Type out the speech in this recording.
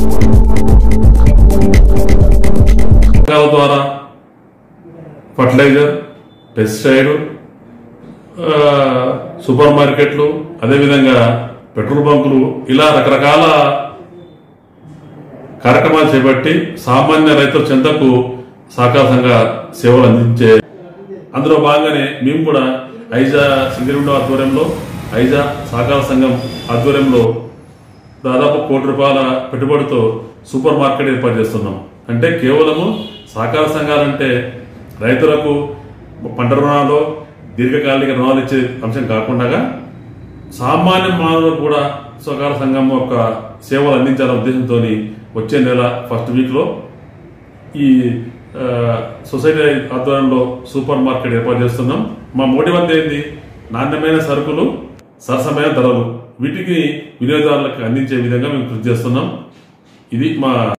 పథకాల ద్వారా fertiliser pesticide ఆ, సూపర్ మార్కెట్లు అదేవిధంగా పెట్రోల్ బంకులు ఇలా రకరకాల కార్యక్రమాలు చేపట్టి సామాన్య రైతుల చెంతకు సహకార సంఘ సేవలు అందించే అందులో భాగంగానే మేము కూడా ఐజా సింగరిగుండ ఆధ్వర్యంలో ఐజా సహకార సంఘం ఆధ్వర్యంలో దాదాపు కోటి రూపాయల పెట్టుబడితో సూపర్ మార్కెట్ ఏర్పాటు చేస్తున్నాం అంటే కేవలము సహకార సంఘాలంటే రైతులకు పంట రుణాలు దీర్ఘకాలిక రుణాలు ఇచ్చే అంశం కాకుండా సామాన్య మానవులకు కూడా సహకార సంఘం యొక్క సేవలు అందించాలనే ఉద్దేశంతో వచ్చే నెల ఫస్ట్ వీక్లో ఈ ఆ, సొసైటీ ఆధ్వర్యంలో సూపర్ మార్కెట్ ఏర్పాటు చేస్తున్నాం మా మోటివ్ అంతా ఏంది నాణ్యమైన సరుకులు సరసమైన ధరలు వీటికి వినియోగదారులకు అందించే విధంగా మేము కృషి చేస్తున్నాం ఇది మా